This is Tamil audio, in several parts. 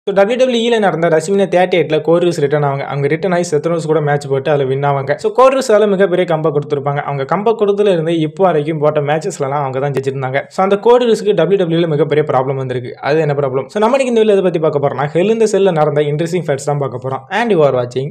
ஸோ டபிள்யூடபிள்யூல நடந்த ரசிமினா தேர்ட்டி எயிட்டில் கோரியூஸ் ரிட்டர்ன் ஆவாங்க அவங்க ரிட்டர்ன் ஆகி செத்ரோஸ் கூட மேட்ச் போட்டு அதில் வின் ஆவாங்க ஸோ கோரியூஸால மிகப்பெரிய கம்பை கொடுத்துருப்பாங்க அவங்க கம்பை கொடுத்துல இருந்து இப்போ வரைக்கும் போட்ட மேட்சஸ்லாம் அவங்க தான் ஜெயிச்சிருந்தாங்க ஸோ அந்த கோரியூஸ்க்கு டபிள்யூடபிள்யூல மிகப்பெரிய ப்ராப்ளம் வந்திருக்கு அது என்ன ப்ராப்ளம் ஸோ நம்ம இன்னைக்கு இந்த வீடியோ இதை பற்றி பார்க்க போறோம்னா ஹெல் இந்த செல்ல நடந்த இன்ட்ரெஸ்டிங் ஃபேக்ட்ஸ் தான் பார்க்க போகிறோம் அண்ட் யூ ஆர் வாட்சிங்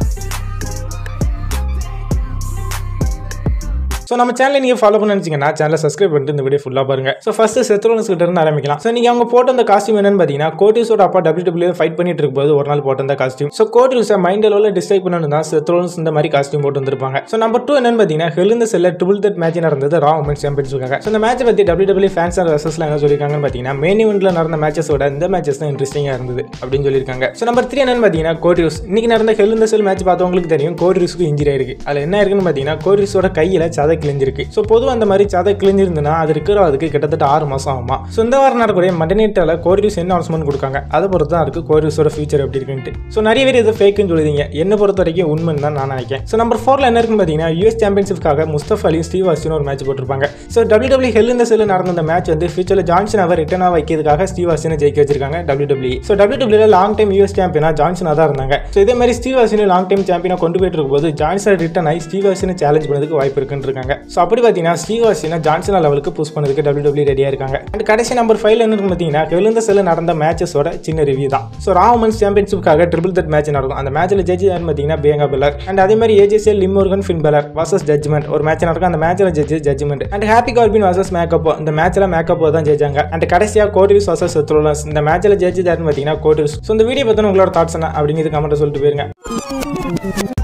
ஸோ நம்ம சேனலை நீங்கள் ஃபாலோ பண்ண நினச்சிங்கன்னா சேனலை சப்ஸ்கிரைப் பண்ணிட்டு இந்த வீடியோ ஃபுல்லாக பாருங்க ஸோ ஃபர்ஸ்ட் செத்ரோனஸ் கிட்ட இருந்து ஆரம்பிக்கலாம் ஸோ நீங்கள் அவங்க போட்ட அந்த காஸ்டியூம் என்னன்னு பார்த்தீங்கன்னா கோட்டிஸோட அப்பா டபிள்யூ டபிள்யூ ஃபைட் பண்ணிட்டு இருக்கும்போது ஒரு நாள் போட்ட அந்த காஸ்டியூம் ஸோ கோட்டிஸை மைண்ட் அளவில் டிஸ்டைப் பண்ணணும் தான் செத்ரோனஸ் இந்த மாதிரி காஸ்டியூம் போட்டு வந்திருப்பாங்க ஸோ நம்பர் டூ என்னன்னு பார்த்தீங்கன்னா ஹெல் இந்த செல்ல ட்ரிபிள் தட் மேட்ச் நடந்தது ரா உமன்ஸ் சாம்பியன்ஸுக்காக ஸோ இந்த மேட்சை பற்றி டபிள்யூ டபிள்யூ ஃபேன்ஸ் அண்ட் ரசஸ்ல என்ன சொல்லியிருக்காங்கன்னு பார்த்தீங்கன்னா மெயின் இவெண்ட்ல நடந்த மேட்சஸோட இந்த மேட்சஸ் தான் இன்ட்ரெஸ்டிங்காக இருந்தது அப்படின்னு சொல்லியிருக்காங்க ஸோ நம்பர் த்ரீ என்னன்னு பார்த்தீங்கன்னா கோரியூஸ் இன்னைக்கு நடந்த ஹெல் இந்த செல் மேட்ச் பார்த்தவங்களுக்கு தெரியும் கோரியூஸ்க்கு இன்ஜிரி ஆயிருக்கு அதில் என்ன இருக்குன்னு பார்த்தீங்கன்னா கோரியூஸோட கையில் சதை கிழிஞ்சிருக்கு ஸோ பொதுவாக அந்த மாதிரி சதை கிழிஞ்சிருந்துன்னா அது இருக்கிற அதுக்கு கிட்டத்தட்ட ஆறு மாதம் ஆகுமா ஸோ இந்த வாரம் நடக்கக்கூடிய மண்டனேட்டால கோரியூஸ் என்ன அனௌன்ஸ்மெண்ட் கொடுக்காங்க அதை பொறுத்து தான் இருக்கு கோரியூஸோட ஃபியூச்சர் எப்படி இருக்குன்ட்டு ஸோ நிறைய பேர் இது ஃபேக்குன்னு சொல்லுதீங்க என்ன பொறுத்த வரைக்கும் உண்மைன்னு தான் நான் நினைக்கிறேன் ஸோ நம்பர் ஃபோரில் என்ன இருக்குன்னு பார்த்தீங்கன்னா யூஎஸ் சாம்பியன்ஷிப்காக முஸ்தப் அலி ஸ்டீவ் அஸ்டின் ஒரு மேட்ச் போட்டிருப்பாங்க so W W hell in a cell நடந்த அந்த மேட்ச் வந்து ஃபியூச்சரில் ஜான்சன் அவர் ரிட்டர்னாக வைக்கிறதுக்காக ஸ்டீவ் அஸ்டினை ஜெயிக்க வச்சிருக்காங்க டபிள்யூ டபிள்யூ ஸோ டபிள்யூ டபிள்யூல லாங் டைம் யூஎஸ் சாம்பியனா ஜான்சனாக தான் இருந்தாங்க ஸோ இதே மாதிரி ஸ்டீவ் அஸ்டினை லாங் டைம் சாம்பியனாக கொண்டு போயிட்டு இருக்கும்போது ஜான்சன் ரிட்டர்ன் ஆகி ஸ்டீவ் அஸ்டினை சேலஞ்ச் பண்ணதுக்கு வாய்ப்பு இருக்குன்னு இருக்காங்க ஸோ அப்படி பார்த்தீங்கன்னா ஸ்டீவ் அஸ்டினை ஜான்சன் லெவலுக்கு புஷ் பண்ணதுக்கு டபிள்யூ டபிள்யூ ரெடியாக இருக்காங்க அண்ட் கடைசி நம்பர் ஃபைவ்ல என்ன இருக்கு பார்த்தீங்கன்னா விழுந்த செல்ல நடந்த மேட்சஸோட சின்ன ரிவ்யூ தான் ஸோ ராமன்ஸ் சாம்பியன்ஷிப்காக ட்ரிபிள் தட் மேட்ச் நடக்கும் அந்த மேட்ச்சில் ஜட்ஜ் யாருன்னு பார்த்தீங்கன்னா பியங்கா பெல்லர் அண்ட் அதே மாதிரி ஏஜிஎஸ்எல் லிமோர்கன் ஃபின் பெல்லர் வர்சஸ் ஜட்ஜ்மெண்ட் ஒரு மேட்ச் நடக்கும் அந்த மேட்ச்சில் judge judgement and happy Corbin versus Madcap இந்த மேட்ச்சில் மேக்கப் தான் ஜெயிச்சாங்க அண்ட் கடைசியாக கோட்ரிஸ் வர்சஸ் செத்ரோலஸ் இந்த மேட்ச்சில் ஜட்ஜ் யாருன்னு பார்த்தீங்கன்னா கோட்ரிஸ் ஸோ இந்த வீடியோ பற்றின உங்களோட தாட்ஸ் என்ன அப்படிங்கிறது கமெண்ட் சொல்லிட்டு போயிருங்க